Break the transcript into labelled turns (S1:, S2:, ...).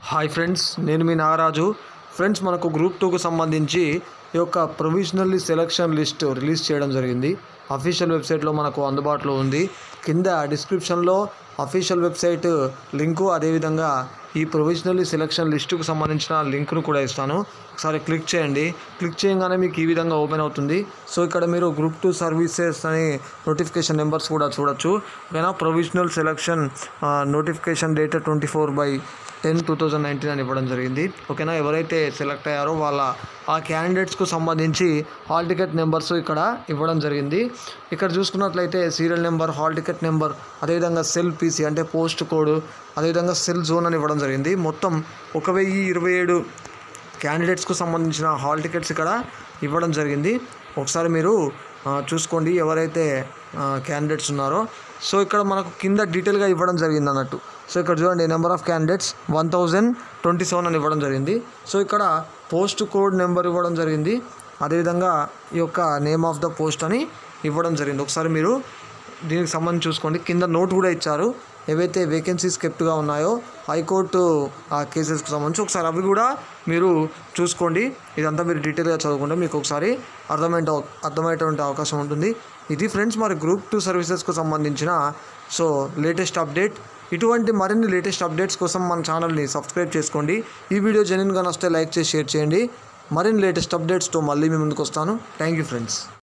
S1: hi friends నేను మీ Nagaraju friends మనకు గ్రూప్ టూకు సంబంధించి ఈ యొక్క ప్రొవిజనల్లీ సెలక్షన్ లిస్ట్ రిలీజ్ చేయడం జరిగింది అఫీషియల్ వెబ్సైట్లో మనకు అందుబాటులో ఉంది కింద డిస్క్రిప్షన్లో అఫీషియల్ వెబ్సైట్ లింకు అదేవిధంగా ఈ ప్రొవిజనల్లీ సెలక్షన్ లిస్టుకు సంబంధించిన లింక్ను కూడా ఇస్తాను ఒకసారి క్లిక్ చేయండి క్లిక్ చేయగానే మీకు ఈ విధంగా ఓపెన్ అవుతుంది సో ఇక్కడ మీరు గ్రూప్ టూ సర్వీసెస్ అని నోటిఫికేషన్ నెంబర్స్ కూడా చూడొచ్చు ఓకేనా provisional selection notification date twenty four by ten two thousand nineteen అని ఇవ్వడం జరిగింది ఓకేనా ఎవరైతే సెలెక్ట్ అయ్యారో వాళ్ళ ఆ క్యాండిడేట్స్కు సంబంధించి హాల్ టికెట్ నెంబర్స్ ఇక్కడ ఇవ్వడం జరిగింది ఇక్కడ చూసుకున్నట్లయితే serial number hall ticket number అదేవిధంగా సెల్ పీసీ అంటే పోస్ట్ కోడ్ అదేవిధంగా సెల్ జోన్ అని ఇవ్వడం జరిగింది మొత్తం ఒక వెయ్యి ఇరవై ఏడు క్యాండిడేట్స్కు సంబంధించిన హాల్ టికెట్స్ ఇక్కడ ఇవ్వడం జరిగింది ఒకసారి మీరు ఆ, చూసుకోండి ఎవరైతే క్యాండిడేట్స్ ఉన్నారో సో ఇక్కడ మనకు కింద డీటెయిల్గా ఇవ్వడం జరిగింది అన్నట్టు సో ఇక్కడ చూడండి number of candidates one thousand twenty seven అని ఇవ్వడం జరిగింది సో ఇక్కడ పోస్ట్ కోడ్ నెంబర్ ఇవ్వడం జరిగింది అదేవిధంగా ఈ యొక్క నేమ్ ఆఫ్ ద పోస్ట్ అని ఇవ్వడం జరిగింది ఒకసారి మీరు దీనికి సంబంధించి చూసుకోండి కింద నోట్ కూడా ఇచ్చారు ఏవైతే వేకెన్సీస్ కెప్ట్గా ఉన్నాయో హైకోర్టు ఆ కేసెస్కి సంబంధించి ఒకసారి అవి కూడా మీరు చూసుకోండి ఇదంతా మీరు డీటెయిల్గా చదువుకుంటే మీకు ఒకసారి అర్థమైన అర్థమయ్యేటువంటి అవకాశం ఉంటుంది ఇది ఫ్రెండ్స్ మరి గ్రూప్ టూ సర్వీసెస్కు సంబంధించిన సో లేటెస్ట్ అప్డేట్ ఇటువంటి మరిన్ని లేటెస్ట్ అప్డేట్స్ కోసం మన ఛానల్ని సబ్స్క్రైబ్ చేసుకోండి ఈ వీడియో జెన్యున్గా నచ్చితే లైక్ చేసి షేర్ చేయండి మరిన్ని లేటెస్ట్ అప్డేట్స్తో మళ్ళీ మీ ముందుకు వస్తాను థ్యాంక్ యూ ఫ్రెండ్స్